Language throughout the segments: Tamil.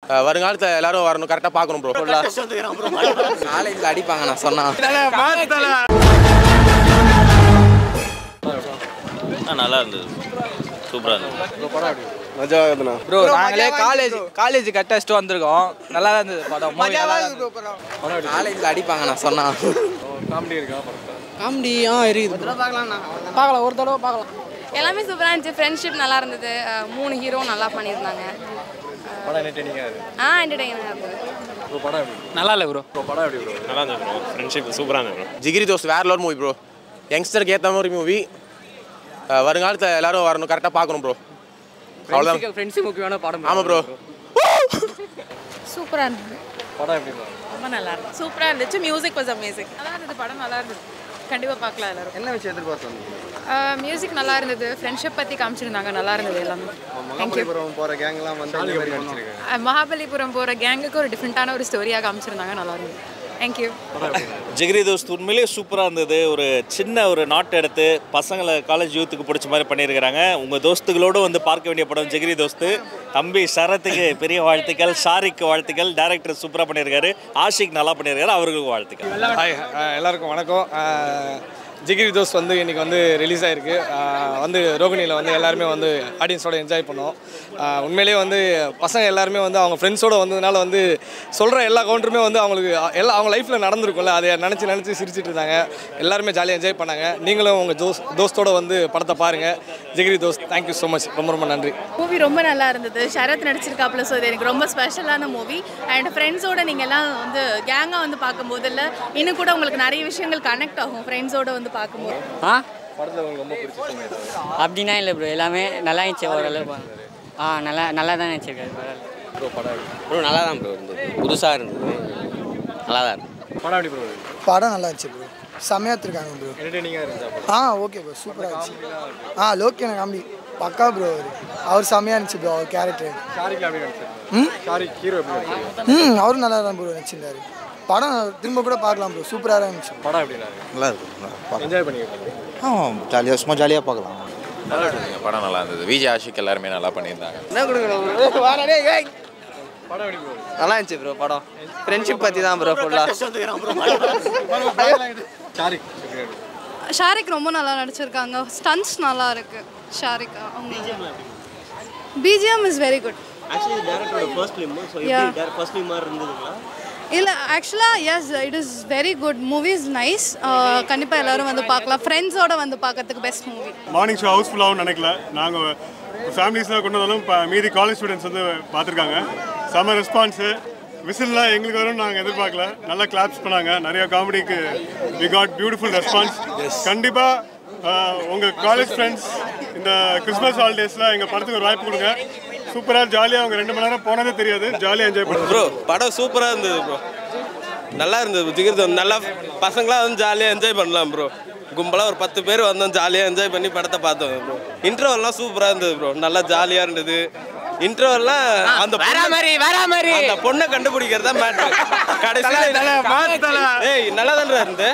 அஹ் வருங்காலத்தில் எல்லாரும் வரணும் கரெக்டாக பார்க்கணும் ப்ரோ காலேஜில் அடிப்பாங்க நான் சொன்னா நல்லா இருந்தது சூப்பராக இருந்தது ப்ரோ நாங்களே காலேஜ் காலேஜ் கட் அடிச்சுட்டு வந்திருக்கோம் நல்லா தான் இருந்தது படம் movie நல்லா தான் இருந்தது. காலேஜில் அடிப்பாங்க நான் சொன்னா காமெடி ஆ இருக்குது பார்க்கலாம் ஒரு தடவை பார்க்கலாம் எல்லாமே சூப்பராக இருந்துச்சு ஃப்ரெண்ட்ஷிப் நல்லா இருந்தது அஹ் மூணு ஹீரோ நல்லா பண்ணியிருந்தாங்க ஆ என்டர்டெய்னிங்காக இருந்தது நல்லா இல்லை ப்ரோ நல்லா இருந்தது ப்ரோ ஃப்ரெண்ட்ஷிப் சூப்பராக இருந்தது ப்ரோ ஜிகிரி தோஸ்த் வேற லெவல் மூவி ப்ரோ யங்ஸ்டருக்கு ஏற்ற மாதிரி மூவி வருங்காலத்தில் எல்லாரும் வரணும் கரெக்டாக பார்க்கணும் ப்ரோ அவ்வளோதான் ஃப்ரெண்ட்ஸுக்கு முக்கியமான படம் ஆமாம் ப்ரோ சூப்பராக இருந்தது ரொம்ப நல்லா இருந்துச்சு சூப்பராக இருந்துச்சு மியூசிக் வாஸ் அமேசிங் நல்லா இருந்தது படம் நல்லா இருந்தது கண்டிப்பாக பார்க்கலாம் எல்லாரும் என்ன விஷயம் எதிர்பார்த்து மியூசிக் நல்லா இருந்தது ஃப்ரெண்ட்ஷிப் பற்றி காமிச்சிருந்தாங்க நல்லா இருந்தது எல்லாமே தேங்க்யூ போகிற கேங்லாம் வந்து இந்த மாதிரி நடிச்சிருக்காங்க மகாபலிபுரம் போகிற கேங்குக்கு ஒரு டிஃப்ரெண்ட்டான ஒரு ஸ்டோரியாக காமிச்சிருந்தாங்க நல்லா இருந்தது தேங்க்யூ ஜிகிரி தோஸ்த் உண்மையிலேயே சூப்பராக இருந்தது ஒரு சின்ன ஒரு நாட் எடுத்து பசங்களை காலேஜ் யூத்துக்கு பிடிச்ச மாதிரி பண்ணியிருக்கிறாங்க உங்கள் தோஸ்துகளோடு வந்து பார்க்க வேண்டிய படம் ஜிகிரி தோஸ்து தம்பி சரத்துக்கு பெரிய வாழ்த்துக்கள் ஷாரிக்கு வாழ்த்துக்கள் டேரக்டர் சூப்பராக பண்ணியிருக்காரு ஆஷிக் நல்லா பண்ணியிருக்காரு அவர்களுக்கு வாழ்த்துக்கள் ஹாய் எல்லாருக்கும் வணக்கம் அஹ், ஜிகிரி தோஸ் வந்து இன்னைக்கு வந்து ரிலீஸ் ஆயிருக்கு அஹ், வந்து ரோகிணியில் வந்து எல்லாருமே வந்து ஆடியன்ஸோட என்ஜாய் பண்ணோம் அஹ், உண்மையிலேயே வந்து பசங்க எல்லாருமே வந்து அவங்க ஃப்ரெண்ட்ஸோட வந்ததுனால வந்து சொல்கிற எல்லா கவுண்டருமே வந்து அவங்களுக்கு அஹ், எல்லா அவங்க லைஃப்பில் நடந்திருக்கும்ல அதை நினச்சி நினச்சி சிரிச்சிட்டு இருந்தாங்க எல்லாருமே ஜாலியாக என்ஜாய் பண்ணாங்க நீங்களும் உங்கள் தோஸ் தோஸ்தோட வந்து படத்தை பாருங்கள் Jigiri Dost thank you so much ரொம்ப ரொம்ப நன்றி மூவி ரொம்ப நல்லா இருந்தது சரத் நடிச்சிருக்காப்புல ஸோ இது எனக்கு ரொம்ப ஸ்பெஷலான மூவி அண்ட் ஃப்ரெண்ட்ஸோட நீங்கள் எல்லாம் வந்து கேங்காக வந்து பார்க்கும்போது இல்லை இன்னும் கூட உங்களுக்கு நிறைய விஷயங்கள் கனெக்ட் ஆகும் ஃப்ரெண்ட்ஸோட வந்து பார்க்கும்போது ஆ அப்படின்னா இல்லை ப்ரோ எல்லாமே நல்லா இருந்துச்சு ஓரளவு ஆ நல்லா நல்லா தான் நினச்சிருக்காரு பரவாயில்ல ப்ரோ நல்லா தான் ப்ரோ இருந்தது புதுசாக இருந்தது நல்லா தான் இருந்தது படம் எப்படி ப்ரோ படம் நல்லா இருந்துச்சு ப்ரோ செம்மையாக எடுத்துருக்காங்க ப்ரோ என்டர்டெய்னிங்காக இருந்துச்சா ஆ ஓகே ப்ரோ சூப்பராக இருந்துச்சு ஆ லோக்கே காமெடி பக்கா ப்ரோ அவர் அவர் செம்மையாக இருந்துச்சு ப்ரோ அவர் கேரக்டர் ஷாரிக் எப்படி நடிச்சிருக்காங்க ம் ஷாரிக் ஹீரோ எப்படி நடிச்சிருக்காங்க ம் அவரும் நல்லா தான் ப்ரோ நடிச்சிருந்தாரு படம் திரும்ப கூட பார்க்கலாம் ப்ரோ சூப்பராக தான் இருந்துச்சு படம் எப்படி இருக்கு நல்லா இருக்கு என்ஜாய் பண்ணியிருக்காங்க ஆ ஜாலியாக சும்மா ஜாலியாக பார்க்கலாம் நல்லா இருந்ததுங்க படம் நல்லா இருந்தது விஜய் ஆஷிக் எல்லாருமே நல்லா பண்ணியிருந்தாங்க என்ன கொடுக்கணும் படம் எப்படி ப்ரோ நல்லா இருந்துச்சு ப்ரோ படம் ஃப்ரெண்ட்ஷிப் பற்றி தான் ப்ரோ ஃபுல்லாக ஷாரிக் எப்படி இருக்கு? ஷாரிக் ரொம்ப நல்லா நடிச்சிருக்காங்க ஸ்டன்ஸ் நல்லா இருக்கு ஷாரிக் அவங்க பிஜிஎம் இஸ் வெரி குட் இல்லை ஆக்சுவலாக yes it is very good movie is nice கண்டிப்பாக எல்லாரும் வந்து பார்க்கலாம் ஃப்ரெண்ட்ஸோட வந்து பார்க்கறதுக்கு பெஸ்ட் மூவி மார்னிங் ஷோ ஹவுஸ்ஃபுல்லாகவும் நினைக்கல நாங்கள் ஃபேமிலிஸ்லாம் கொண்டு வந்தாலும் ப- மீதி காலேஜ் ஸ்டூடெண்ட்ஸ் வந்து பார்த்துருக்காங்க செம ரெஸ்பான்ஸு விசில்லாம் எங்களுக்கு வரும் நாங்கள் எதிர்பார்க்கல நல்லா கிளாப்ஸ் பண்ணாங்க நிறைய காமெடிக்கு வி காட் பியூட்டிஃபுல் ரெஸ்பான்ஸ் கண்டிப்பாக உங்கள் காலேஜ் ஃப்ரெண்ட்ஸ் இந்த கிறிஸ்மஸ் ஹாலிடேஸில் எங்கள் படத்துக்கு ஒரு வாய்ப்பு கொடுங்க சூப்பராக ஜாலியாக அவங்க ரெண்டு மணி நேரம் போனதே தெரியாது ஜாலியாக என்ஜாய் பண்ணுங்க ப்ரோ படம் சூப்பராக இருந்தது ப்ரோ நல்லா இருந்தது ஜிகிரி நல்லா பசங்களாம் வந்து ஜாலியாக என்ஜாய் பண்ணலாம் ப்ரோ கும்பலாக ஒரு பத்து பேர் வந்தோம் ஜாலியாக என்ஜாய் பண்ணி படத்தை பார்த்தோம் ப்ரோ இன்டர்வல்லாம் சூப்பராக இருந்தது ப்ரோ நல்லா ஜாலியாக இருந்தது இன்டர்வல்லாம் அந்த வேற மாதிரி வேற மாதிரி அந்த பொண்ணை கண்டுபிடிக்கிறதா மேட்டர் கடைசியில் ஏய் நல்லா தானே இருந்து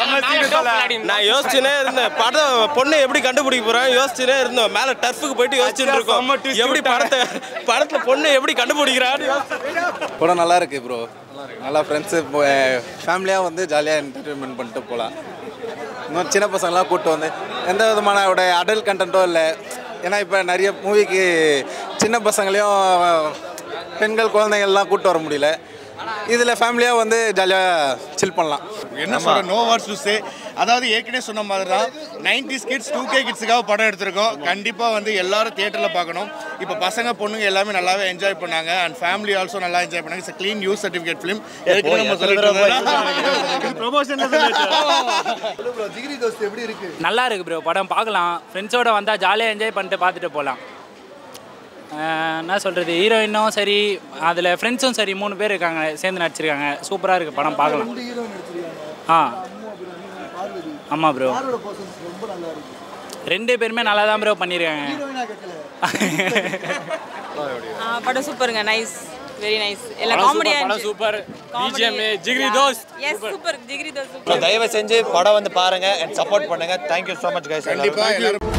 நான் யோசிச்சுனே இருந்தேன் படம் பொண்ணை எப்படி கண்டுபிடிக்க போறேன் யோசிச்சுனே இருந்தோம் மேல டர்ஃபுக்கு போயிட்டு யோசிச்சுட்டு இருக்கோம் எப்படி படத்தை படத்துல பொண்ணை எப்படி கண்டுபிடிக்கிறான்னு யோசிச்சு படம் நல்லா இருக்கு ப்ரோ நல்லா ஃப்ரெண்ட்ஸு ஃபேமிலியாக வந்து ஜாலியாக என்டர்டெயின்மெண்ட் பண்ணிட்டு போகலாம் இன்னும் சின்ன பசங்களாம் கூப்பிட்டு வந்து எந்த விதமான அடல்ட் கண்டென்ட்டும் இல்லை ஏன்னா இப்போ நிறைய மூவிக்கு சின்ன பசங்களையும் பெண்கள் குழந்தைங்கள்லாம் கூப்பிட்டு வர முடியல இதில் ஃபேமிலியாக வந்து ஜாலியாக சில் பண்ணலாம் என்ன சொல்ற நோ வாட்ஸ் டு சே அதாவது ஏற்கனவே சொன்ன மாதிரி தான் நைன்டிஸ் கிட்ஸ் டூ கே கிட்ஸுக்காக படம் எடுத்திருக்கோம் கண்டிப்பாக வந்து எல்லாரும் தியேட்டரில் பார்க்கணும் இப்போ பசங்க பொண்ணுங்க எல்லாமே நல்லாவே என்ஜாய் பண்ணாங்க அண்ட் ஃபேமிலி ஆல்சோ நல்லா என்ஜாய் பண்ணாங்க it's clean U certificate film ஏற்கனவே நம்ம சொல்லிட்டு ப்ரொமோஷன் ஜிகிரி தோஸ்த் எப்படி இருக்கு நல்லா இருக்கு ப்ரோ படம் பார்க்கலாம் ஃப்ரெண்ட்ஸோட வந்தால் ஜாலியாக என்ஜாய் பண்ணிட்டு பார்த்துட்டு போகலாம் என்ன சொல்கிறது ஹீரோயினும் சரி அதில் ஃப்ரெண்ட்ஸும் சரி மூணு பேர் இருக்காங்க சேர்ந்து நடிச்சிருக்காங்க சூப்பராக இருக்குது படம் பார்க்கலாம் ஹீரோ நடிச்சிருக்காங்க ஆ ஆமாம் ப்ரோ ரொம்ப நல்லா இருக்கு ரெண்டு பேருமே நல்லா தான் ப்ரோ பண்ணியிருக்காங்க ஹீரோயினா கேட்கல படம் சூப்பருங்க நைஸ் வெரி நைஸ் எல்லாம் காமெடியாக படம் super BGM Jigiri Dost yes super Jigiri Dost super தயவு செஞ்சு படம் வந்து பாருங்கள் அண்ட் சப்போர்ட் பண்ணுங்கள் தேங்க்யூ ஸோ மச் கைஸ் கண்டிப்பாக எல்லாரும்